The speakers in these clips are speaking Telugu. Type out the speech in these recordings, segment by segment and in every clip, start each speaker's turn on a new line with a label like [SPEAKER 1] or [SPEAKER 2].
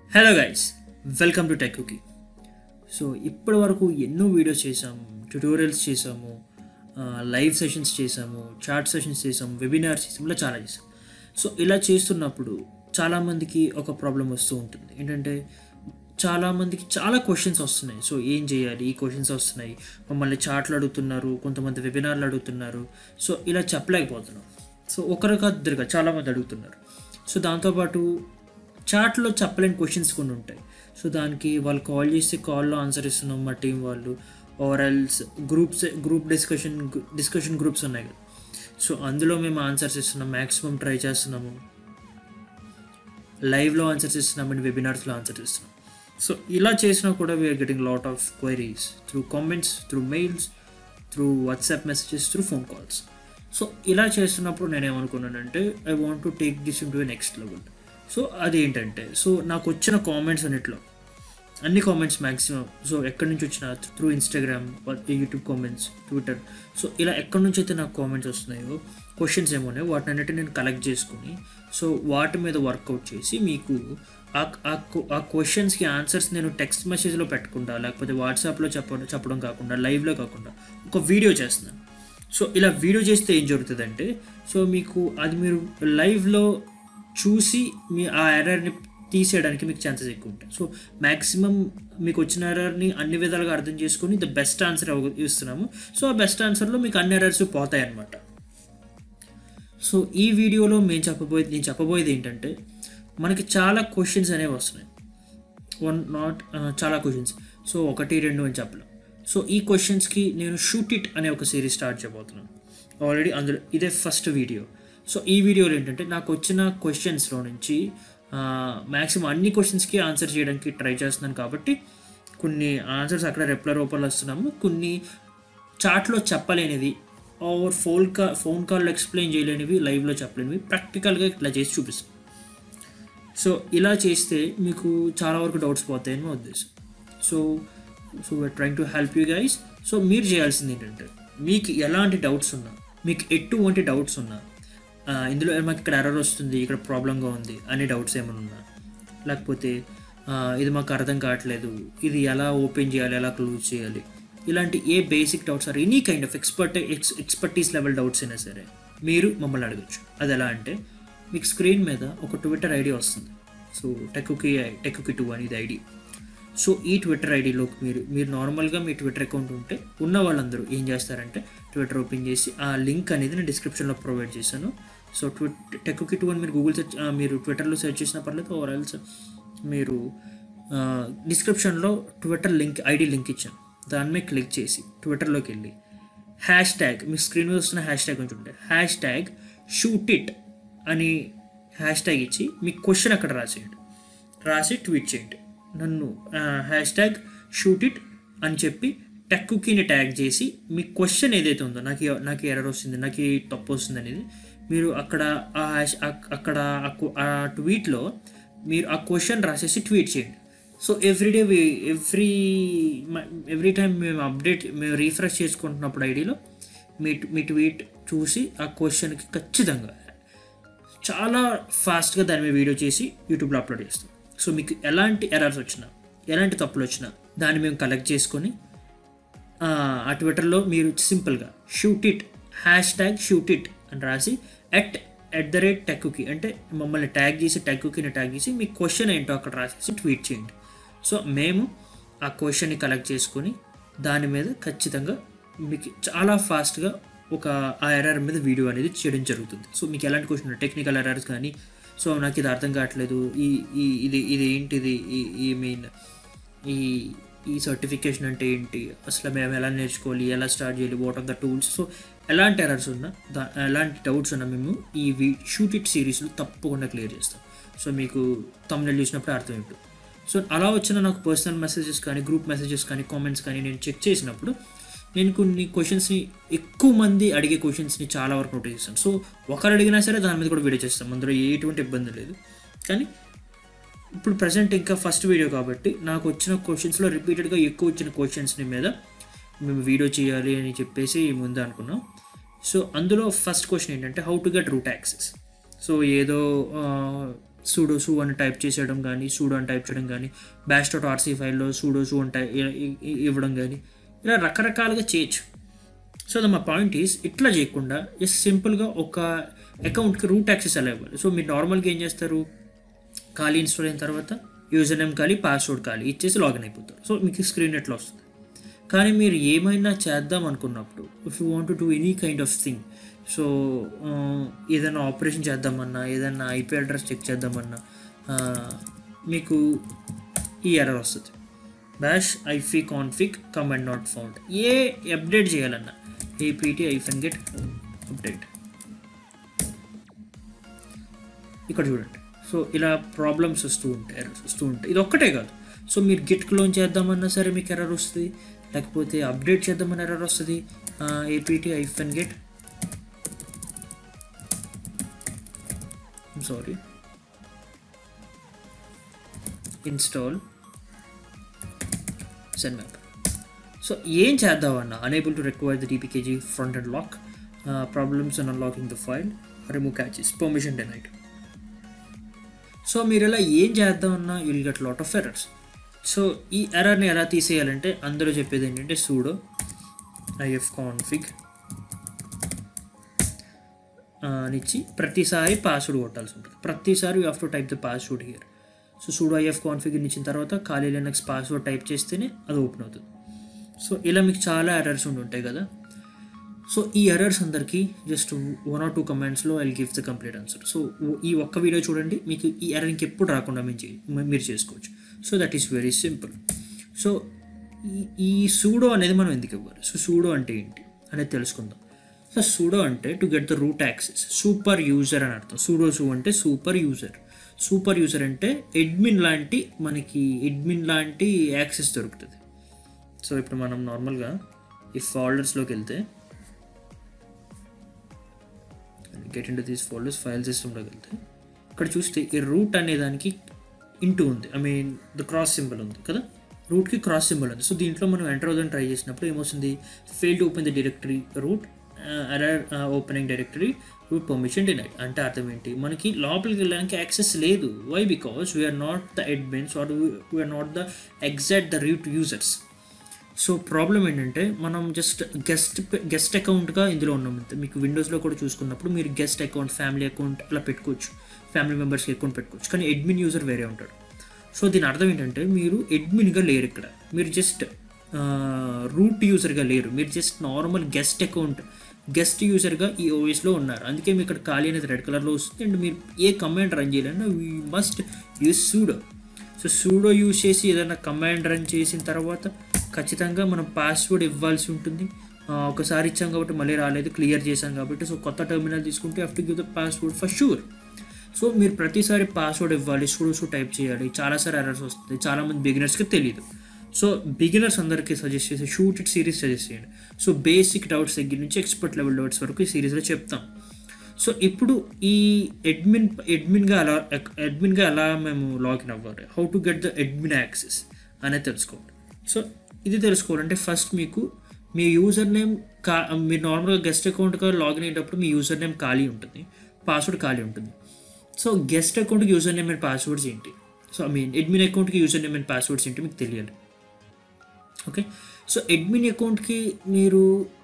[SPEAKER 1] hello guys welcome to Tech Cookie so ఇప్పటి వరకు ఎన్నో వీడియోస్ చేసాము ట్యూటోరియల్స్ చేసాము లైవ్ సెషన్స్ చేసాము చాట్ సెషన్స్ చేసాము వెబినార్స్ చేసాము ఇలా చాలా చేసాం సో ఇలా చేస్తున్నప్పుడు చాలామందికి ఒక ప్రాబ్లం వస్తూ ఉంటుంది ఏంటంటే చాలామందికి చాలా క్వశ్చన్స్ వస్తున్నాయి సో ఏం చేయాలి ఈ క్వశ్చన్స్ వస్తున్నాయి మమ్మల్ని చాట్లు అడుగుతున్నారు కొంతమంది వెబినార్లు అడుగుతున్నారు సో ఇలా చెప్పలేకపోతున్నాం సో ఒకరు కాదు ఇద్దరుగా చాలామంది అడుగుతున్నారు సో దాంతోపాటు చాట్లో చెప్పలేని క్వశ్చన్స్ కొన్ని ఉంటాయి సో దానికి వాళ్ళు కాల్ చేసి కాల్లో ఆన్సర్ ఇస్తున్నాం మా టీం వాళ్ళు orals groups group discussion discussion groups ఉన్నాయి కదా సో అందులో మేము ఆన్సర్స్ ఇస్తున్నాం మ్యాక్సిమం ట్రై చేస్తున్నాము లైవ్లో ఆన్సర్స్ ఇస్తున్నాం అండ్ వెబినార్స్లో ఆన్సర్స్ ఇస్తున్నాం సో ఇలా చేసినా కూడా we're getting lot of queries through comments through mails through WhatsApp messages through phone calls so ఇలా చేస్తున్నప్పుడు నేను ఏమనుకున్నానంటే I want to take this into next level so అదేంటంటే సో నాకు వచ్చిన కామెంట్స్ అన్నిట్లో అన్ని కామెంట్స్ మ్యాక్సిమం సో ఎక్కడి నుంచి వచ్చిన through Instagram YouTube comments Twitter so ఇలా ఎక్కడి నుంచి అయితే నాకు కామెంట్స్ వస్తున్నాయో క్వశ్చన్స్ ఏమో ఉన్నాయో వాటిని అన్నిటి నేను కలెక్ట్ చేసుకుని సో వాటి మీద వర్కౌట్ చేసి మీకు ఆ ఆ క్వశ్చన్స్కి ఆన్సర్స్ నేను టెక్స్ట్ మెసేజ్లో పెట్టకుండా లేకపోతే వాట్సాప్లో చెప్పడం చెప్పడం కాకుండా లైవ్లో కాకుండా ఒక వీడియో చేస్తున్నాను సో ఇలా వీడియో చేస్తే ఏం జరుగుతుందంటే సో మీకు అది మీరు లైవ్లో చూసి మీ ఆ ఎర్రర్ని తీసేయడానికి మీకు ఛాన్సెస్ ఎక్కువ ఉంటాయి సో మ్యాక్సిమం మీకు వచ్చిన ఎర్రర్ని అన్ని విధాలుగా అర్థం చేసుకొని ద బెస్ట్ ఆన్సర్ ఇస్తున్నాము సో ఆ బెస్ట్ ఆన్సర్లో మీకు అన్ని ఎర్రర్స్ పోతాయి అన్నమాట సో ఈ వీడియోలో మేము చెప్పబోయేది నేను చెప్పబోయేది ఏంటంటే మనకి చాలా క్వశ్చన్స్ అనేవి వస్తున్నాయి వన్ నాట్ చాలా క్వశ్చన్స్ సో ఒకటి రెండు అని చెప్పలేం సో ఈ క్వశ్చన్స్కి నేను షూట్ ఇట్ అనే ఒక సిరీస్ స్టార్ట్ చేయబోతున్నాను ఆల్రెడీ అందులో ఇదే ఫస్ట్ వీడియో సో ఈ వీడియోలో ఏంటంటే నాకు వచ్చిన క్వశ్చన్స్లో నుంచి మ్యాక్సిమం అన్ని క్వశ్చన్స్కి ఆన్సర్ చేయడానికి ట్రై చేస్తున్నాను కాబట్టి కొన్ని ఆన్సర్స్ అక్కడ రెప్ల రూపంలో వస్తున్నాము కొన్ని చాట్లో చెప్పలేనివి ఓవర్ ఫోన్ కాల్ ఫోన్ కాల్లో ఎక్స్ప్లెయిన్ చేయలేనివి లైవ్లో చెప్పలేనివి ప్రాక్టికల్గా ఇట్లా చేసి చూపిస్తాం సో ఇలా చేస్తే మీకు చాలా వరకు డౌట్స్ పోతాయని మా ఉద్దేశం so so we're trying to help you guys so మీరు చేయాల్సింది ఏంటంటే మీకు ఎలాంటి డౌట్స్ ఉన్నా మీకు ఎటువంటి డౌట్స్ ఉన్నా ఇందులో మాకు ఇక్కడ ఎర్రర్ వస్తుంది ఇక్కడ ప్రాబ్లంగా ఉంది అనే డౌట్స్ ఏమైనా ఉన్నా లేకపోతే ఇది మాకు అర్థం కావట్లేదు ఇది ఎలా ఓపెన్ చేయాలి ఎలా క్లోజ్ చేయాలి ఇలాంటి a basic doubts or any kind of expert ex expertise level doubts అయినా సరే మీరు మమ్మల్ని అడగచ్చు అది ఎలా అంటే మీకు స్క్రీన్ మీద ఒక ట్విట్టర్ ఐడి వస్తుంది సో టెక్కుకి టెక్కుకి టూ అనేది ఐడి సో ఈ ట్విట్టర్ ఐడిలోకి మీరు మీరు నార్మల్గా మీ ట్విట్టర్ అకౌంట్ ఉంటే ఉన్న వాళ్ళందరూ ఏం చేస్తారంటే ట్విట్టర్ ఓపెన్ చేసి ఆ లింక్ అనేది నేను డిస్క్రిప్షన్లో ప్రొవైడ్ చేశాను సో ట్విట్ టెక్కుకి టూ అని మీరు గూగుల్ సెర్చ్ మీరు ట్విట్టర్లో సెర్చ్ చేసిన పర్లేదు ఓవర్ ఆల్స్ మీరు డిస్క్రిప్షన్లో ట్విట్టర్ లింక్ ఐడి లింక్ ఇచ్చాను దాని మీద క్లిక్ చేసి ట్విట్టర్లోకి వెళ్ళి హ్యాష్ ట్యాగ్ మీ స్క్రీన్ మీద వస్తున్న హ్యాష్ ట్యాగ్ ఉంటుంటే హ్యాష్ ట్యాగ్ షూట్ ఇట్ అని హ్యాష్ ట్యాగ్ ఇచ్చి మీ క్వశ్చన్ అక్కడ రాసేయండి రాసి ట్వీట్ చేయండి నన్ను హ్యాష్ ట్యాగ్ షూట్ ఇట్ అని చెప్పి టెక్కుకిని ట్యాగ్ చేసి మీ క్వశ్చన్ ఏదైతే ఉందో నాకు నాకు ఎర్రర్ వస్తుంది నాకు తప్పు వస్తుంది అనేది మీరు అక్కడ ఆ హ్యాష్ అక్కడ ఆ ట్వీట్లో మీరు ఆ క్వశ్చన్ రాసేసి ట్వీట్ చేయండి so everyday every every time మేము అప్డేట్ మేము రీఫ్రెష్ చేసుకుంటున్నప్పుడు ఐడిలో మీ మీ ట్వీట్ చూసి ఆ క్వశ్చన్కి ఖచ్చితంగా చాలా ఫాస్ట్గా దాని మీద వీడియో చేసి యూట్యూబ్లో అప్లోడ్ చేస్తాం సో మీకు ఎలాంటి ఎర్రర్స్ వచ్చినా ఎలాంటి తప్పులు వచ్చినా దాన్ని మేము కలెక్ట్ చేసుకొని ఆ ట్విట్టర్లో మీరు సింపుల్గా shoot it hash tag shoot it అని రాసి at at the rate Tech Cookie అంటే మమ్మల్ని ట్యాగ్ చేసి టెక్కుకిని ట్యాగ్ చేసి మీ క్వశ్చన్ ఏంటో అక్కడ రాసేసి ట్వీట్ చేయండి సో మేము ఆ క్వశ్చన్ని కలెక్ట్ చేసుకొని దాని మీద ఖచ్చితంగా మీకు చాలా ఫాస్ట్గా ఒక ఆ ఎర్రర్ మీద వీడియో అనేది చేయడం జరుగుతుంది సో మీకు ఎలాంటి క్వశ్చన్ టెక్నికల్ ఎర్రర్స్ కానీ సో నాకు ఇది అర్థం కావట్లేదు ఈ ఈ ఇది ఇది ఏంటిది ఈ ఈ మీన్ ఈ ఈ సర్టిఫికేషన్ అంటే ఏంటి అసలు మేము ఎలా నేర్చుకోవాలి ఎలా స్టార్ట్ చేయాలి what are the tools so ఎలాంటి ఎర్రర్స్ ఉన్నా దా ఎలాంటి డౌట్స్ ఉన్నా మేము ఈ వీ షూట్ ఇట్ సిరీస్లో తప్పకుండా క్లియర్ చేస్తాం సో మీకు తమిళ చూసినప్పుడు అర్థం ఉంటుంది సో అలా వచ్చిన నాకు పర్సనల్ మెసేజెస్ కానీ గ్రూప్ మెసేజెస్ కానీ కామెంట్స్ కానీ నేను చెక్ చేసినప్పుడు నేను కొన్ని క్వశ్చన్స్ని ఎక్కువ మంది అడిగే క్వశ్చన్స్ని చాలా వరకు నోట్ చేస్తాను సో ఒకరు అడిగినా సరే దాని మీద కూడా వీడియో చేస్తాం అందులో ఎటువంటి ఇబ్బంది లేదు కానీ ఇప్పుడు ప్రజెంట్ ఇంకా ఫస్ట్ వీడియో కాబట్టి నాకు వచ్చిన క్వశ్చన్స్లో రిపీటెడ్గా ఎక్కువ వచ్చిన క్వశ్చన్స్ని మీద మేము వీడియో చేయాలి అని చెప్పేసి ముందు అనుకున్నాం సో అందులో ఫస్ట్ క్వశ్చన్ ఏంటంటే how to get root access so ఏదో సూడో సూ అని టైప్ చేసేయడం కానీ సూడో అని టైప్ చేయడం కానీ బ్యాష్ డాట్ ఆర్సీ ఫైల్లో సూడో సూ అని టై- ఇ- ఇ- ఇ- ఇవ్వడం కానీ ఇలా రకరకాలుగా చేయొచ్చు సో మా పాయింట్ ఈస్ ఇట్లా చేయకుండా జస్ట్ సింపుల్గా ఒక అకౌంట్కి రూట్ యాక్సెస్ అలా ఇవ్వాలి సో మీరు నార్మల్గా ఏం చేస్తారు ఖాళీ ఇన్స్టాల్ అయిన తర్వాత యూజర్ నేమ్ ఖాళీ పాస్వర్డ్ ఖాళీ ఇచ్చేసి లాగిన్ అయిపోతారు సో మీకు స్క్రీన్ ఎట్లా వస్తుంది కానీ మీరు ఏమైనా చేద్దాం అనుకున్నప్పుడు if you want do any kind of thing so ఏదైనా ఆపరేషన్ చేద్దామన్నా ఏదైనా ఐపీ అడ్రస్ చెక్ చేద్దామన్నా ఆ, మీకు ఈ ఎర్రర్ వస్తుంది bash ifconfig command not found ఏ అప్డేట్ చేయాలన్నా ఏపీటీ ఐఫన్ గెట్ అప్డేట్ ఇక్కడ చూడండి సో ఇలా ప్రాబ్లమ్స్ వస్తూ ఉంటాయి ఎర్రర్స్ వస్తూ ఉంటాయి ఇది ఒక్కటే కాదు సో మీరు గిట్ క్లోన్ చేద్దామన్నా సరే మీకు ఎర్రర్ వస్తుంది లేకపోతే అప్డేట్ చేద్దామని ఎర్రర్ వస్తుంది APT hyphen get sorry install zenmap so ఏం చేద్దామన్నా unable to require the DPKG front and lock problems and unlocking the file remove caches permission denied so మీరు ఇలా ఏం చేద్దామన్నా you'll get lot of errors so ఈ ఎర్రర్ని ఎలా తీసేయాలంటే అందరూ చెప్పేది ఏంటంటే సూడో ఐఎఫ్ కాన్ఫిగ్ అనిచ్చి ప్రతిసారి పాస్వర్డ్ కొట్టాల్సి ఉంటుంది ప్రతిసారి you have to type the password here so sudo ifconfig ఇచ్చిన తర్వాత ఖాళీ లైనక్స్ పాస్వర్డ్ టైప్ చేస్తేనే అది ఓపెన్ అవుతుంది సో ఇలా మీకు చాలా ఎర్రర్స్ ఉండి ఉంటాయి కదా సో ఈ ఎర్రర్స్ అందరికీ జస్ట్ వన్ ఆర్ టూ కమెంట్స్లో I give the complete answer so ఈ ఒక్క వీడియో చూడండి మీకు ఈ ఎర్రర్ ఇంకెప్పుడు రాకుండా మీరు చే- మీరు చేసుకోవచ్చు so that is very simple so ఈ ఈ సూడో అనేది మనం ఎందుకు ఇవ్వాలి సో సూడో అంటే ఏంటి అనేది తెలుసుకుందాం సో సూడో అంటే to get the root access super user అని అర్థం సూడో సూ అంటే సూపర్ యూజర్ సూపర్ యూజర్ అంటే ఎడ్మిన్ లాంటి మనకి ఎడ్మిన్ లాంటి యాక్సెస్ దొరుకుతుంది సో ఇప్పుడు మనం నార్మల్గా ఈ ఫోల్డర్స్లోకి వెళ్తే get in to these folders file సిస్టంలోకి వెళ్తే ఇక్కడ చూస్తే ఈ రూట్ అనే దానికి ఇంటూ ఉంది I mean the cross symbol ఉంది కదా రూట్కి క్రాస్ సింబల్ ఉంది సో దీంట్లో మనం ఎంటర్ అవుదని ట్రై చేసినప్పుడు ఏమొస్తుంది fail to open the directory root error opening directory root permission denied అంటే అర్థం ఏంటి మనకి లోపలికి వెళ్ళడానికి యాక్సెస్ లేదు why because we're not the admins or we're not the exact the root users so problem ఏంటంటే మనం జస్ట్ గెస్ట్ గెస్ట్ అకౌంట్గా ఇందులో ఉన్నాం అంతే మీకు విండోస్లో కూడా చూసుకున్నప్పుడు మీరు గెస్ట్ అకౌంట్ ఫ్యామిలీ అకౌంట్ అలా పెట్టుకోవచ్చు ఫ్యామిలీ మెంబర్స్కి అకౌంట్ పెట్టుకోవచ్చు కానీ అడ్మిన్ యూజర్ వేరే ఉంటాడు సో దీని అర్థం ఏంటంటే మీరు అడ్మిన్గా లేరు ఇక్కడ మీరు జస్ట్ రూట్ యూజర్గా లేరు మీరు just normal guest account guest యూజర్గా ఈ ఓఎస్లో ఉన్నారు అందుకే మీకు ఇక్కడ ఖాళీ అనేది రెడ్ కలర్లో వస్తుంది అండ్ మీరు ఏ కమాండ్ రన్ చేయాలన్నా we must use sudo so sudo use చేసి ఏదైనా కమాండ్ రన్ చేసిన తర్వాత ఖచ్చితంగా మనం పాస్వర్డ్ ఇవ్వాల్సి ఉంటుంది ఆ, ఒకసారి ఇచ్చాం కాబట్టి మళ్ళీ రాలేదు క్లియర్ చేశాం కాబట్టి సో కొత్త టెర్మినల్ తీసుకుంటే have to give the password for sure so మీరు ప్రతిసారి పాస్వర్డ్ ఇవ్వాలి సూడో సూ టైప్ చేయాలి చాలాసారి ఎర్రర్స్ వస్తుంది చాలామంది బిగినర్స్కి తెలియదు సో బిగినర్స్ అందరికీ సజెస్ట్ చేసి షూట్ ఇట్ సిరీస్ సజెస్ట్ చేయండి సో బేసిక్ డౌట్స్ దగ్గర నుంచి ఎక్స్పర్ట్ లెవెల్ డౌట్స్ వరకు ఈ సిరీస్లో చెప్తాం సో ఇప్పుడు ఈ అడ్మిన్ అడ్మిన్గా ఎలా అడ్మిన్గా ఎలా మేము లాగిన్ అవ్వాలి how to get the admin access అనేది తెలుసుకోవాలి సో ఇది తెలుసుకోవాలంటే ఫస్ట్ మీకు మీ యూజర్ నేమ్ కా మీరు నార్మల్గా గెస్ట్ అకౌంట్గా లాగిన్ అయ్యేటప్పుడు మీ యూజర్ నేమ్ ఖాళీ ఉంటుంది పాస్వర్డ్ ఖాళీ ఉంటుంది సో గెస్ట్ అకౌంట్కి యూజర్ నేమ్ అండ్ పాస్వర్డ్స్ ఏంటి సో ఐ మీన్ అడ్మిన్ అకౌంట్కి యూజర్ నేమ్ అండ్ పాస్వర్డ్స్ ఏంటి మీకు తెలియాలి ఓకే సో అడ్మిన్ అకౌంట్కి మీరు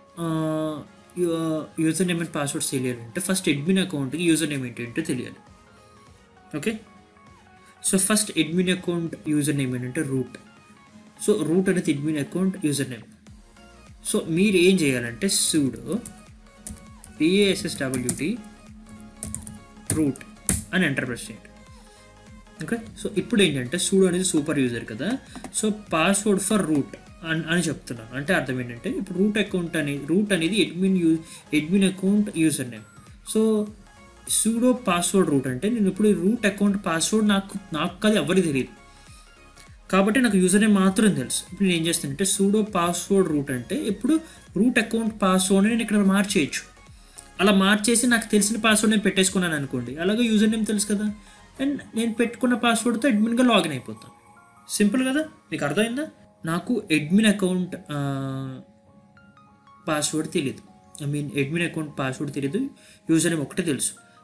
[SPEAKER 1] యూజర్ నేమ్ అండ్ పాస్వర్డ్స్ తెలియాలంటే ఫస్ట్ అడ్మిన్ అకౌంట్కి యూజర్ నేమ్ ఏంటంటే తెలియాలి okay so first admin account user name ఏంటంటే రూట్ సో రూట్ అనేది admin account user name so మీరు ఏం చేయాలంటే సూడో పిఏఎస్ఎస్డబ్ల్యూటీ రూట్ అని ఎంటర్ ప్రెస్ చేయండి ఓకే సో ఇప్పుడు ఏంటంటే సూడో అనేది సూపర్ యూజర్ కదా సో పాస్వర్డ్ ఫర్ రూట్ అని అని చెప్తున్నాను అంటే అర్థం ఏంటంటే ఇప్పుడు రూట్ అకౌంట్ అనేది రూట్ అనేది admin you admin account user name so sudo password root అంటే నేను ఇప్పుడు ఈ రూట్ అకౌంట్ పాస్వర్డ్ నాకు నాకు కాదు ఎవరికి తెలియదు కాబట్టి నాకు యూజర్ నేమ్ మాత్రం తెలుసు ఇప్పుడు నేను ఏం చేస్తానంటే సూడో పాస్వర్డ్ రూట్ అంటే ఇప్పుడు రూట్ అకౌంట్ పాస్వర్డ్ నేను ఇక్కడ మార్చేయచ్చు అలా మార్చేసి నాకు తెలిసిన పాస్వర్డ్ నేను పెట్టేసుకున్నాను అనుకోండి అలాగే యూజర్ నేమ్ తెలుసు కదా అండ్ నేను పెట్టుకున్న పాస్వర్డ్తో అడ్మిన్గా లాగిన్ అయిపోతాను సింపుల్ కదా మీకు అర్థమైందా నాకు అడ్మిన్ అకౌంట్ పాస్వర్డ్ తెలియదు I mean admin account password తెలియదు యూజర్ నేమ్ ఒకటే తెలుసు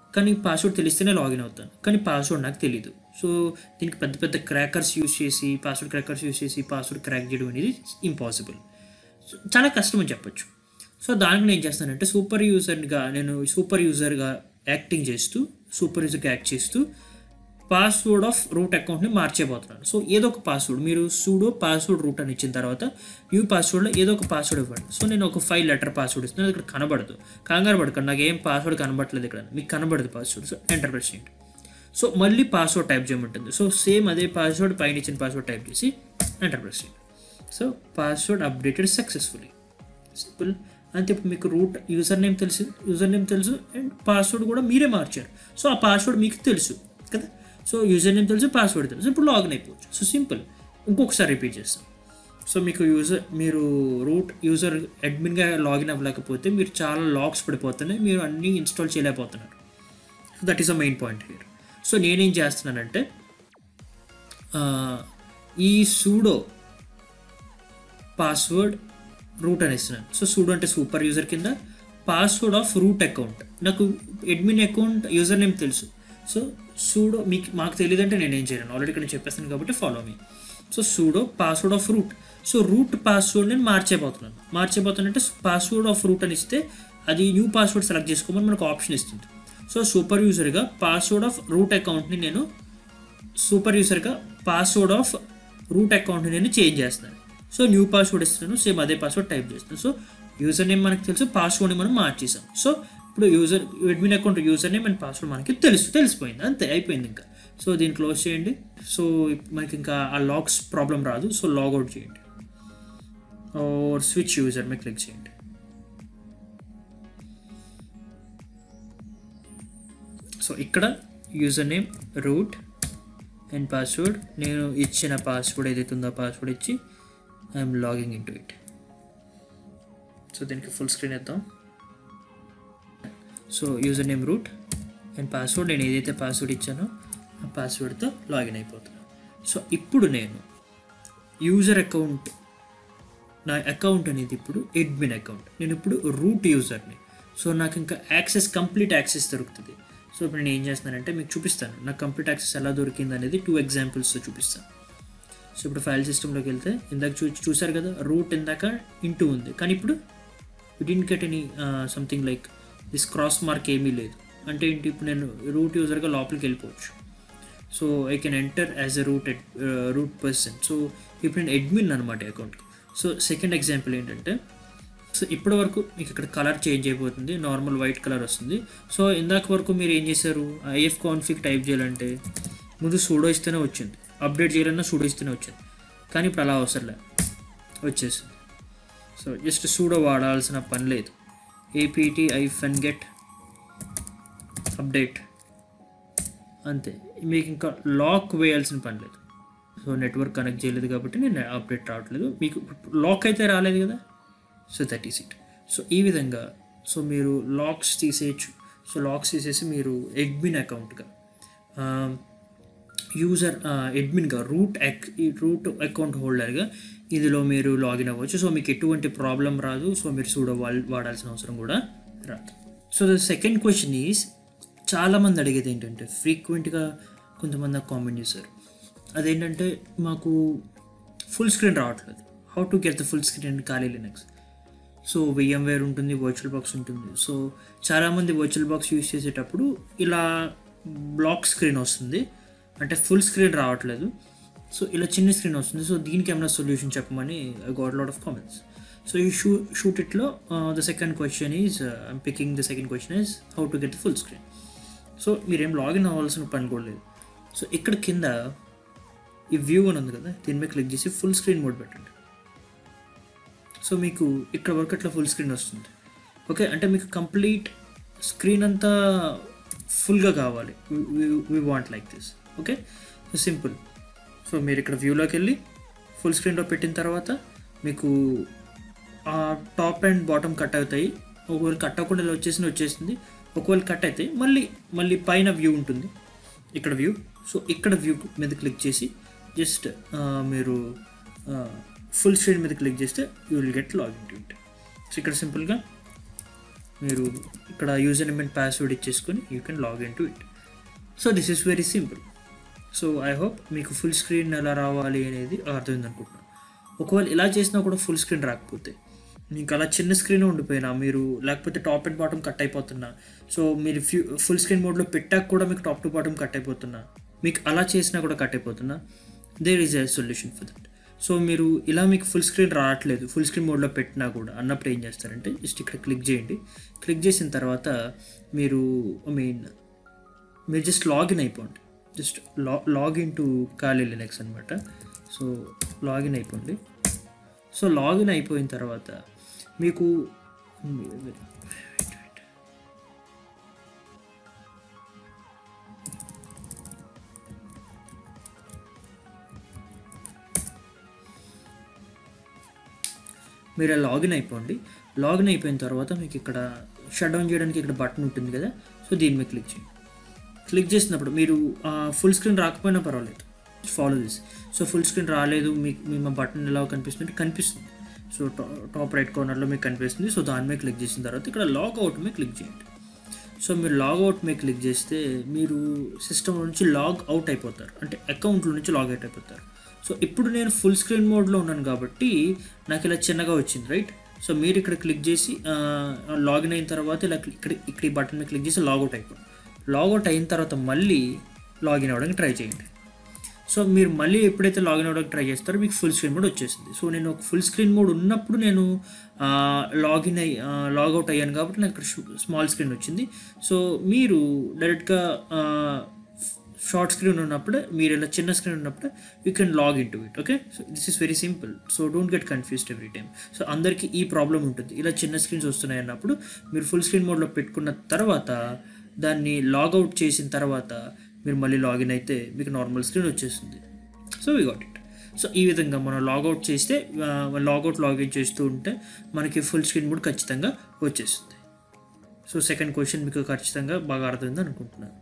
[SPEAKER 1] కానీ పాస్వర్డ్ తెలిస్తేనే లాగిన్ అవుతాను కానీ పాస్వర్డ్ నాకు తెలియదు సో దీనికి పెద్ద పెద్ద క్రాకర్స్ యూస్ చేసి పాస్వర్డ్ క్రాకర్స్ యూస్ చేసి పాస్వర్డ్ క్రాక్ చేయడం అనేది ఇంపాసిబుల్ సో చాలా కష్టం అని చెప్పొచ్చు సో దానికి నేను ఏం చేస్తానంటే సూపర్ యూజర్గా నేను సూపర్ యూజర్గా యాక్టింగ్ చేస్తూ సూపర్ యూజర్గా యాక్ట్ చేస్తూ పాస్వర్డ్ ఆఫ్ రూట్ అకౌంట్ని మార్చేపోతున్నాను సో ఏదో ఒక పాస్వర్డ్ మీరు సూడో పాస్వర్డ్ రూట్ అని ఇచ్చిన తర్వాత న్యూ పాస్వర్డ్లో ఏదో ఒక పాస్వర్డ్ ఇవ్వండి సో నేను ఒక ఫైవ్ లెటర్ పాస్వర్డ్ ఇస్తున్నాను అది ఇక్కడ కనబడదు కంగారు పడకండి నాకు ఏం పాస్వర్డ్ కనబడట్లేదు ఇక్కడ మీకు కనబడదు పాస్వర్డ్ సో ఎంటర్ ప్రెస్ చేయండి సో మళ్ళీ పాస్వర్డ్ టైప్ చేయమంటుంది సో సేమ్ అదే పాస్వర్డ్ పైన ఇచ్చిన పాస్వర్డ్ టైప్ చేసి ఎంటర్ ప్రెస్ చేయండి so password updated successfully simple అంతే ఇప్పుడు మీకు రూట్ యూజర్ నేమ్ తెలుసు యూజర్ నేమ్ తెలుసు అండ్ పాస్వర్డ్ కూడా మీరే మార్చారు సో ఆ పాస్వర్డ్ మీకు తెలుసు కదా సో యూజర్ నేమ్ తెలుసు పాస్వర్డ్ తెలుసు ఇప్పుడు లాగిన్ అయిపోవచ్చు సో సింపుల్ ఇంకొకసారి రిపీట్ చేస్తాం సో మీకు యూజర్ మీరు రూట్ యూజర్ అడ్మిన్గా లాగిన్ అవ్వలేకపోతే మీరు చాలా లాక్స్ పడిపోతున్నాయి మీరు అన్నీ ఇన్స్టాల్ చేయలేకపోతున్నారు so that is a main point here so నేనేం చేస్తున్నానంటే ఆ, ఈ సూడో పాస్వర్డ్ రూట్ అని ఇస్తున్నాను సో సూడో అంటే సూపర్ యూజర్ కింద పాస్వర్డ్ ఆఫ్ రూట్ అకౌంట్ నాకు అడ్మిన్ అకౌంట్ యూజర్ నేమ్ తెలుసు సో సూడో మీకు మాకు తెలియదు అంటే నేను ఏం చేయను ఆల్రెడీ ఇక్కడ చెప్పేస్తాను కాబట్టి follow me so sudo password of root so root password నేను మార్చేపోతున్నాను మార్చేపోతానంటే పాస్వర్డ్ ఆఫ్ రూట్ అని ఇస్తే అది న్యూ పాస్వర్డ్ సెలెక్ట్ చేసుకోమని మనకు ఆప్షన్ ఇస్తుంది సో సూపర్ యూజర్గా పాస్వర్డ్ ఆఫ్ రూట్ అకౌంట్ని నేను సూపర్ యూజర్గా పాస్వర్డ్ ఆఫ్ రూట్ అకౌంట్ని నేను చేంజ్ చేస్తున్నాను సో న్యూ పాస్వర్డ్ ఇస్తున్నాను సేమ్ అదే పాస్వర్డ్ టైప్ చేస్తాను సో యూజర్ నేమ్ మనకు తెలుసు పాస్వర్డ్ని మనం మార్చేసాం సో ఇప్పుడు user admin account user name and password మనకి తెలుసు తెలిసిపోయింది అంతే అయిపోయింది ఇంకా సో దీన్ని క్లోజ్ చేయండి సో మనకి ఇంకా ఆ లాక్స్ ప్రాబ్లం రాదు సో లాగౌట్ చేయండి ఓర్ స్విచ్ యూజర్ మీద క్లిక్ చేయండి సో ఇక్కడ user name root and password నేను ఇచ్చిన పాస్వర్డ్ ఏదైతే ఉందో పాస్వర్డ్ ఇచ్చి I'm logging in to it so దీనికి ఫుల్ స్క్రీన్ ఇద్దాం so user name root and password నేను ఏదైతే పాస్వర్డ్ ఇచ్చానో ఆ పాస్వర్డ్తో లాగిన్ అయిపోతున్నాను సో ఇప్పుడు నేను యూజర్ అకౌంట్ నా అకౌంట్ అనేది ఇప్పుడు అడ్మిన్ అకౌంట్ నేను ఇప్పుడు రూట్ యూజర్ని సో నాకు ఇంకా యాక్సెస్ కంప్లీట్ యాక్సెస్ దొరుకుతుంది సో ఇప్పుడు నేను ఏం చేస్తున్నానంటే మీకు చూపిస్తాను నాకు కంప్లీట్ యాక్సెస్ ఎలా దొరికింది అనేది టూ ఎగ్జాంపుల్స్తో చూపిస్తాను సో ఇప్పుడు ఫైల్ సిస్టంలోకి వెళ్తే ఇందాక చూ చూసారు కదా రూట్ ఇందాక ఇంటూ ఉంది కానీ ఇప్పుడు didn't get any something like this cross mark ఏమీ లేదు అంటే ఏంటి ఇప్పుడు నేను రూట్ యూజర్గా లోపలికి వెళ్ళిపోవచ్చు so I can enter as a root root person so ఇప్పుడు నేను అడ్మిన్ అనమాట అకౌంట్కి సో సెకండ్ ఎగ్జాంపుల్ ఏంటంటే సో ఇప్పటి వరకు మీకు ఇక్కడ కలర్ చేంజ్ అయిపోతుంది నార్మల్ వైట్ కలర్ వస్తుంది సో ఇందాక వరకు మీరు ఏం చేశారు ఐఎఫ్ కాన్ఫిగ్ టైప్ చేయాలంటే ముందు సూడో ఇస్తేనే వచ్చింది అప్డేట్ చేయాలన్నా సూడో ఇస్తేనే వచ్చింది కానీ ఇప్పుడు అలా అవసరంలే వచ్చేసింది సో జస్ట్ సూడో వాడాల్సిన పని లేదు ఏపీటీ ఐఫెన్ గెట్ అప్డేట్ అంతే మీకు ఇంకా లాక్ వేయాల్సిన పని లేదు సో నెట్వర్క్ కనెక్ట్ చేయలేదు కాబట్టి నేను అప్డేట్ రావట్లేదు మీకు లాక్ అయితే రాలేదు కదా so that is it so ఈ విధంగా సో మీరు లాక్స్ తీసేయచ్చు సో లాక్స్ తీసేసి మీరు అడ్మిన్ అకౌంట్గా యూజర్ అడ్మిన్గా రూట్ అక్ రూట్ అకౌంట్ హోల్డర్గా ఇందులో మీరు లాగిన్ అవ్వచ్చు సో మీకు ఎటువంటి ప్రాబ్లం రాదు సో మీరు చూడ వాడాల్సిన అవసరం కూడా రాదు so the second question is చాలామంది అడిగేది ఏంటంటే ఫ్రీక్వెంట్గా కొంతమంది నాకు కామెంట్ చేశారు అదేంటంటే మాకు ఫుల్ స్క్రీన్ రావట్లేదు how to get the full screen Kali Linux so VMware ఉంటుంది వర్చువల్ బాక్స్ ఉంటుంది సో చాలామంది వర్చువల్ బాక్స్ యూస్ చేసేటప్పుడు ఇలా బ్లాక్ స్క్రీన్ వస్తుంది అంటే ఫుల్ స్క్రీన్ రావట్లేదు సో ఇలా చిన్న స్క్రీన్ వస్తుంది సో దీనికి ఏమైనా సొల్యూషన్ చెప్పమని I got lot of comments so ఈ షూ షూట్ ఇట్లో the second question is I'm picking the second question is how to get the full screen so మీరేం లాగిన్ అవ్వాల్సిన పని కూడా లేదు సో ఇక్కడ కింద ఈ వ్యూ అని ఉంది కదా దీని మీద క్లిక్ చేసి ఫుల్ స్క్రీన్ మోడ్ పెట్టండి సో మీకు ఇక్కడ వరకు అట్లా ఫుల్ స్క్రీన్ వస్తుంది ఓకే అంటే మీకు కంప్లీట్ స్క్రీన్ అంతా ఫుల్గా కావాలి we want like this okay so simple so మీరు ఇక్కడ వ్యూలోకి వెళ్ళి ఫుల్ స్క్రీన్లో పెట్టిన తర్వాత మీకు ఆ టాప్ అండ్ బాటమ్ కట్ అవుతాయి ఒకవేళ కట్ అవ్వకుండా ఇలా వచ్చేసింది వచ్చేసింది ఒకవేళ కట్ అయితే మళ్ళీ మళ్ళీ పైన వ్యూ ఉంటుంది ఇక్కడ వ్యూ సో ఇక్కడ వ్యూ మీద క్లిక్ చేసి జస్ట్ మీరు ఫుల్ స్క్రీన్ మీద క్లిక్ చేస్తే you will get login to it so ఇక్కడ సింపుల్గా మీరు ఇక్కడ యూజర్ నేమ్ అండ్ పాస్వర్డ్ ఇచ్చేసుకొని you can log in to it so this is very simple so I hope మీకు ఫుల్ స్క్రీన్ ఎలా రావాలి అనేది అర్థమైంది అనుకుంటున్నాను ఒకవేళ ఇలా చేసినా కూడా ఫుల్ స్క్రీన్ రాకపోతే మీకు అలా చిన్న స్క్రీన్ ఉండిపోయినా మీరు లేకపోతే టాప్ అండ్ బాటమ్ కట్ అయిపోతున్నా సో మీరు ఫ్యూ ఫుల్ స్క్రీన్ మోడ్లో పెట్టాక కూడా మీకు టాప్ టు బాటమ్ కట్ అయిపోతున్నా మీకు అలా చేసినా కూడా కట్ అయిపోతున్నా there is a solution for that so మీరు ఇలా మీకు ఫుల్ స్క్రీన్ రావట్లేదు ఫుల్ స్క్రీన్ మోడ్లో పెట్టినా కూడా అన్నప్పుడు ఏం చేస్తారంటే జస్ట్ ఇక్కడ క్లిక్ చేయండి క్లిక్ చేసిన తర్వాత మీరు ఐ మీన్ మీరు జస్ట్ లాగిన్ అయిపోండి జస్ట్ లా లాగిన్ టు ఖాళీ లినక్స్ అనమాట సో లాగిన్ అయిపోండి సో లాగిన్ అయిపోయిన తర్వాత మీకు మీరు లాగిన్ అయిపోండి లాగిన్ అయిపోయిన తర్వాత మీకు ఇక్కడ షట్ డౌన్ చేయడానికి ఇక్కడ బటన్ ఉంటుంది కదా సో దీని మీద క్లిక్ చేయండి క్లిక్ చేసినప్పుడు మీరు ఫుల్ స్క్రీన్ రాకపోయినా పర్వాలేదు follow this so full screen రాలేదు మీకు మీ బటన్ ఎలా కనిపిస్తుంది కనిపిస్తుంది సో టాప్ రైట్ కార్నర్లో మీకు కనిపిస్తుంది సో దాని మీద క్లిక్ చేసిన తర్వాత ఇక్కడ లాగ్ అవుట్ మీద క్లిక్ చేయండి సో మీరు లాగ్ అవుట్ మీద క్లిక్ చేస్తే మీరు సిస్టమ్ నుంచి లాగ్ అవుట్ అయిపోతారు అంటే అకౌంట్లో నుంచి లాగ్ అవుట్ అయిపోతారు సో ఇప్పుడు నేను ఫుల్ స్క్రీన్ మోడ్లో ఉన్నాను కాబట్టి నాకు ఇలా చిన్నగా వచ్చింది రైట్ సో మీరు ఇక్కడ క్లిక్ చేసి లాగిన్ అయిన తర్వాత ఇలా ఇక్కడ ఇక్కడ ఈ బటన్ మీద క్లిక్ చేసి లాగౌట్ అయిపోయింది లాగౌట్ అయిన తర్వాత మళ్ళీ లాగిన్ అవ్వడానికి ట్రై చేయండి సో మీరు మళ్ళీ ఎప్పుడైతే లాగిన్ అవ్వడానికి ట్రై చేస్తారో మీకు ఫుల్ స్క్రీన్ మోడ్ వచ్చేసింది సో నేను ఒక ఫుల్ స్క్రీన్ మోడ్ ఉన్నప్పుడు నేను లాగిన్ అయ్యి లాగౌట్ అయ్యాను కాబట్టి నాకు ఇక్కడ స్మాల్ స్క్రీన్ వచ్చింది సో మీరు డైరెక్ట్గా షార్ట్ స్క్రీన్ ఉన్నప్పుడు మీరు ఇలా చిన్న స్క్రీన్ ఉన్నప్పుడు you can log in to it okay so this is very simple so don't get confused every time so అందరికీ ఈ ప్రాబ్లం ఉంటుంది ఇలా చిన్న స్క్రీన్స్ వస్తున్నాయి అన్నప్పుడు మీరు ఫుల్ స్క్రీన్ మోడ్లో పెట్టుకున్న తర్వాత దాన్ని లాగౌట్ చేసిన తర్వాత మీరు మళ్ళీ లాగిన్ అయితే మీకు నార్మల్ స్క్రీన్ వచ్చేస్తుంది so we got it so ఈ విధంగా మనం లాగౌట్ చేస్తే లాగౌట్ లాగిన్ చేస్తూ ఉంటే మనకి ఫుల్ స్క్రీన్ కూడా ఖచ్చితంగా వచ్చేస్తుంది సో సెకండ్ క్వశ్చన్ మీకు ఖచ్చితంగా బాగా అర్థమైంది అనుకుంటున్నాను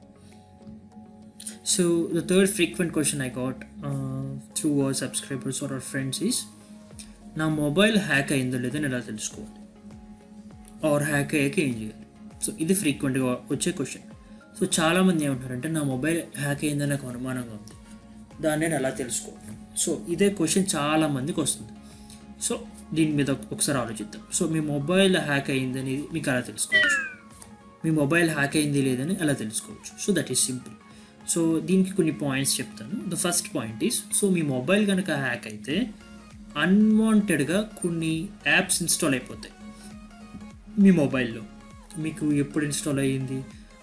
[SPEAKER 1] so the third frequent question I got through our subscribers or our friends is నా మొబైల్ హ్యాక్ అయిందో లేదో నేను ఎలా తెలుసుకోవాలి ఆర్ హ్యాక్ అయ్యాక ఏం చేయాలి సో ఇది ఫ్రీక్వెంట్గా వచ్చే క్వశ్చన్ సో చాలామంది ఏమంటారంటే నా మొబైల్ హ్యాక్ అయిందని నాకు అనుమానంగా ఉంది దాన్ని నేను ఎలా తెలుసుకోవాలి సో ఇదే క్వశ్చన్ చాలామందికి వస్తుంది సో దీని మీద ఒకసారి ఆలోచిద్దాం సో మీ మొబైల్ హ్యాక్ అయిందని మీకు ఎలా తెలుసుకోవచ్చు మీ మొబైల్ హ్యాక్ అయింది లేదని ఎలా తెలుసుకోవచ్చు so that is simple so దీనికి కొన్ని పాయింట్స్ చెప్తాను the first point is so మీ మొబైల్ కనుక హ్యాక్ అయితే అన్వాంటెడ్గా కొన్ని యాప్స్ ఇన్స్టాల్ అయిపోతాయి మీ మొబైల్లో మీకు ఎప్పుడు ఇన్స్టాల్ అయ్యింది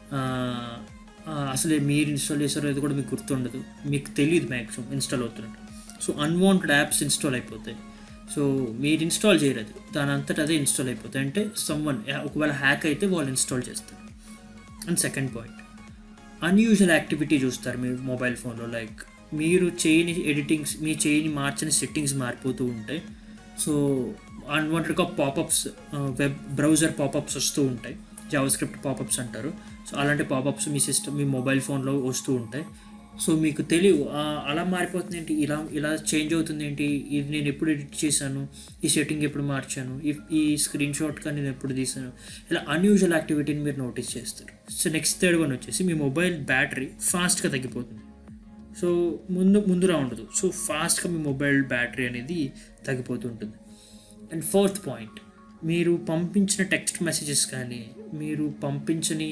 [SPEAKER 1] అసలు మీరు ఇన్స్టాల్ చేశారో అది కూడా మీకు గుర్తుండదు మీకు తెలియదు మ్యాక్సిమం ఇన్స్టాల్ అవుతున్నట్టు సో అన్వాంటెడ్ యాప్స్ ఇన్స్టాల్ అయిపోతాయి సో మీరు ఇన్స్టాల్ చేయలేదు దాని అంతటా అదే ఇన్స్టాల్ అయిపోతాయి అంటే సమ్వన్ ఒకవేళ హ్యాక్ అయితే వాళ్ళు ఇన్స్టాల్ చేస్తారు and second point unusual activity చూస్తారు మీ మొబైల్ ఫోన్లో లైక్ మీరు చేయని ఎడిటింగ్స్ మీ చేయని మార్చని సెట్టింగ్స్ మారిపోతూ ఉంటాయి సో అన్వాంటెడ్గా పాపప్స్ వెబ్ బ్రౌజర్ పాపప్స్ వస్తూ ఉంటాయి జావా స్క్రిప్ట్ పాపప్స్ అంటారు సో అలాంటి పాపప్స్ మీ సిస్టమ్ మీ మొబైల్ ఫోన్లో వస్తూ ఉంటాయి సో మీకు తెలియదు అలా మారిపోతుంది ఏంటి ఇలా ఇలా చేంజ్ అవుతుంది ఏంటి ఇది నేను ఎప్పుడు ఎడిట్ చేశాను ఈ సెట్టింగ్ ఎప్పుడు మార్చాను ఈ ఈ స్క్రీన్ షాట్ కానీ నేను ఎప్పుడు తీసాను ఇలా అన్యూజువల్ యాక్టివిటీని మీరు నోటీస్ చేస్తారు సో నెక్స్ట్ థర్డ్ వన్ వచ్చేసి మీ మొబైల్ బ్యాటరీ ఫాస్ట్గా తగ్గిపోతుంది సో ముందు ముందురా ఉండదు సో ఫాస్ట్గా మీ మొబైల్ బ్యాటరీ అనేది తగ్గిపోతుంటుంది అండ్ ఫోర్త్ పాయింట్ మీరు పంపించిన టెక్స్ట్ మెసేజెస్ కానీ మీరు పంపించని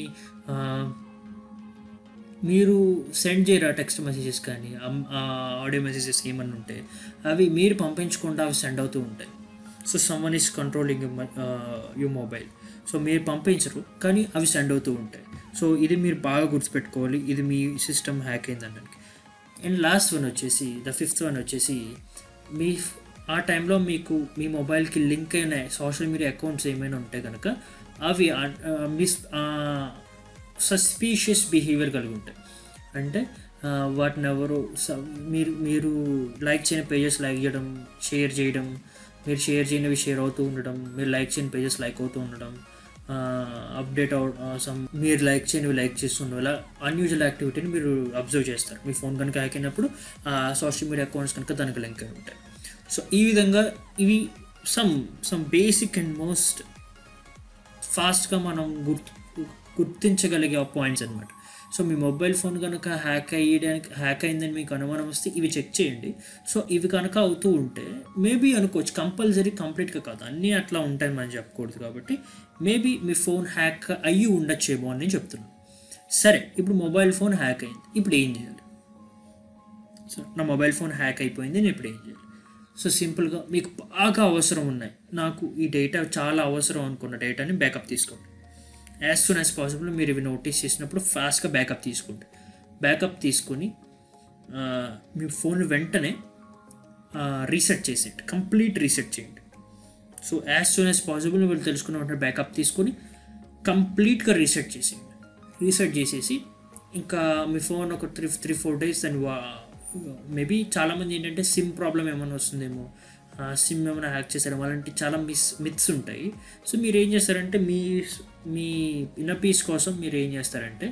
[SPEAKER 1] మీరు సెండ్ చేయరా టెక్స్ట్ మెసేజెస్ కానీ ఆడియో మెసేజెస్ ఏమన్నా ఉంటే అవి మీరు పంపించకుండా అవి సెండ్ అవుతూ ఉంటాయి so someone is controlling you mobile so మీరు పంపించరు కానీ అవి సెండ్ అవుతూ ఉంటాయి సో ఇది మీరు బాగా గుర్తుపెట్టుకోవాలి ఇది మీ సిస్టమ్ హ్యాక్ అయిందనడానికి అండ్ లాస్ట్ వన్ వచ్చేసి ద ఫిఫ్త్ వన్ వచ్చేసి మీ ఆ టైంలో మీకు మీ మొబైల్కి లింక్ అయిన సోషల్ మీడియా అకౌంట్స్ ఏమైనా ఉంటే కనుక అవి మిస్ సస్పీషియస్ బిహేవియర్ కలిగి ఉంటాయి అంటే వాటిని ఎవరు మీరు మీరు లైక్ చేయని పేజెస్ లైక్ చేయడం షేర్ చేయడం మీరు షేర్ చేయనివి షేర్ అవుతూ ఉండడం మీరు లైక్ చేయని పేజెస్ లైక్ అవుతూ ఉండడం అప్డేట్ అవ సమ్ మీరు లైక్ చేయనివి లైక్ చేస్తుండడం ఇలా అన్యూజువల్ యాక్టివిటీని మీరు అబ్జర్వ్ చేస్తారు మీ ఫోన్ కనుక హ్యాక్ అయినప్పుడు సోషల్ మీడియా అకౌంట్స్ కనుక దానికి లింక్ అయి ఉంటాయి సో ఈ విధంగా ఇవి some some basic and most ఫాస్ట్గా మనం గుర్తు గుర్తించగలిగే పాయింట్స్ అనమాట సో మీ మొబైల్ ఫోన్ కనుక హ్యాక్ అయ్యడానికి హ్యాక్ అయిందని మీకు అనుమానం వస్తే ఇవి చెక్ చేయండి సో ఇవి కనుక అవుతూ ఉంటే మేబీ అనుకోవచ్చు కంపల్సరీ కంప్లీట్గా కాదు అన్నీ అట్లా ఉంటాయని మనం చెప్పకూడదు కాబట్టి మేబీ మీ ఫోన్ హ్యాక్ అయ్యి ఉండొచ్చేమో అని నేను చెప్తున్నాను సరే ఇప్పుడు మొబైల్ ఫోన్ హ్యాక్ అయింది ఇప్పుడు ఏం చేయాలి సో నా మొబైల్ ఫోన్ హ్యాక్ అయిపోయింది నేను ఇప్పుడు ఏం చేయాలి సో సింపుల్గా మీకు బాగా అవసరం ఉన్నాయి నాకు ఈ డేటా చాలా అవసరం అనుకున్న డేటాని బ్యాకప్ తీసుకోండి యాజ్ సూన్ యాజ్ పాసిబుల్ మీరు ఇవి నోటీస్ చేసినప్పుడు ఫాస్ట్గా బ్యాకప్ తీసుకోండి బ్యాకప్ తీసుకొని ఆ, మీ ఫోన్ వెంటనే రీసెట్ చేసేయండి కంప్లీట్ రీసెట్ చేయండి so as soon as possible మీరు తెలుసుకున్న వెంటనే బ్యాకప్ తీసుకొని కంప్లీట్గా రీసెట్ చేసేయండి రీసెట్ చేసేసి ఇంకా మీ ఫోన్ ఒక త్రీ త్రీ ఫోర్ డేస్ దాన్ని వా మేబీ చాలామంది ఏంటంటే సిమ్ ప్రాబ్లం ఏమైనా వస్తుందేమో సిమ్ ఏమైనా హ్యాక్ చేశారు అలాంటి చాలా మిస్ మిత్స్ ఉంటాయి సో మీరు ఏం చేస్తారంటే మీ మీ ఇన్నర్ పీస్ కోసం మీరు ఏం చేస్తారంటే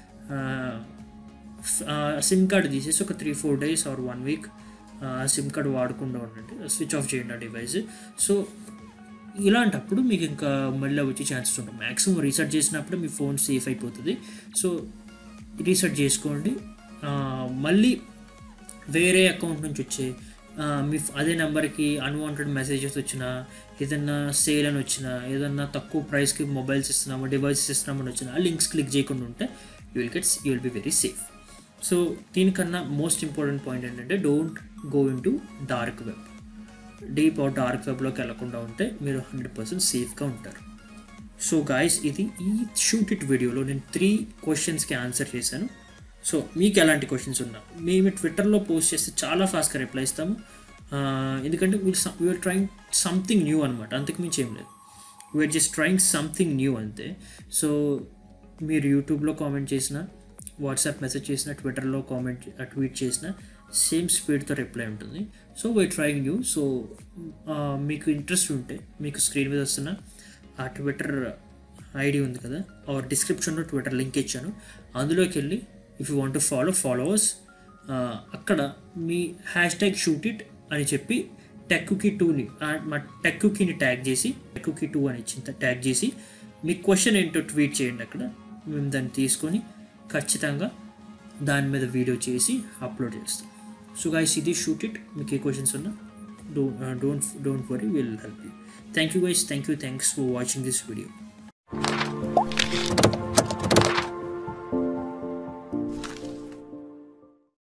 [SPEAKER 1] సిమ్ కార్డ్ తీసేసి ఒక three four days or one week sim card వాడకుండా ఉండండి స్విచ్ ఆఫ్ చేయండి ఆ డివైస్ సో ఇలాంటప్పుడు మీకు ఇంకా మళ్ళీ వచ్చే ఛాన్సెస్ ఉంటాయి మ్యాక్సిమం రీసెర్చ్ చేసినప్పుడు మీ ఫోన్ సేఫ్ అయిపోతుంది సో రీసెర్చ్ చేసుకోండి ఆ, మళ్ళీ వేరే అకౌంట్ నుంచి వచ్చే ఆ, మీ ఫ్- అదే నెంబర్కి అన్వాంటెడ్ మెసేజెస్ వచ్చినా ఏదన్నా సేల్ అని వచ్చినా ఏదన్నా తక్కువ ప్రైస్కి మొబైల్స్ ఇస్తున్నాము డివైసెస్ ఇస్తున్నామని వచ్చినా ఆ లింక్స్ క్లిక్ చేయకుండా ఉంటే you will gets you will be very safe so దీనికన్నా మోస్ట్ ఇంపార్టెంట్ పాయింట్ ఏంటంటే don't go in to dark web deep or dark వెబ్లోకి వెళ్లకుండా ఉంటే మీరు హండ్రెడ్ పర్సెంట్ సేఫ్గా ఉంటారు సో గాయస్ ఇది ఈ షూట్ ఇట్ వీడియోలో నేను త్రీ క్వశ్చన్స్కి ఆన్సర్ చేశాను సో మీకు ఎలాంటి క్వశ్చన్స్ ఉన్నా మేము ట్విట్టర్లో పోస్ట్ చేస్తే చాలా ఫాస్ట్గా రిప్లై ఇస్తాము ఆ, ఎందుకంటే మీరు వీఆర్ ట్రయింగ్ సంథింగ్ న్యూ అనమాట అంతకు మించి ఏం లేదు we're just trying something new అంతే సో మీరు యూట్యూబ్లో కామెంట్ చేసిన వాట్సాప్ మెసేజ్ చేసిన ట్విట్టర్లో కామెంట్ ట్వీట్ చేసిన సేమ్ స్పీడ్తో రిప్లై ఉంటుంది so why trying new so మీకు ఇంట్రెస్ట్ ఉంటే మీకు స్క్రీన్ మీద వస్తున్న ఆ ట్విట్టర్ ఐడి ఉంది కదా ఆర్ డిస్క్రిప్షన్లో ట్విట్టర్ లింక్ ఇచ్చాను అందులోకి వెళ్ళి if you want to follow followers అక్కడ మీ హ్యాష్ ట్యాగ్ షూట్ ఇట్ అని చెప్పి టెక్కుకి టూని మా టెక్కుకిని ట్యాగ్ చేసి టెక్కుకి టూ అని ఇచ్చిన ట్యాగ్ చేసి మీ క్వశ్చన్ ఏంటో ట్వీట్ చేయండి అక్కడ మేము దాన్ని తీసుకొని ఖచ్చితంగా దాని మీద వీడియో చేసి అప్లోడ్ చేస్తాం సో గైస్ ఇది షూట్ ఇట్ మీకు ఏ క్వశ్చన్స్ ఉన్నా don't don't don't worry will help you thank you guys thank you thanks for watching this video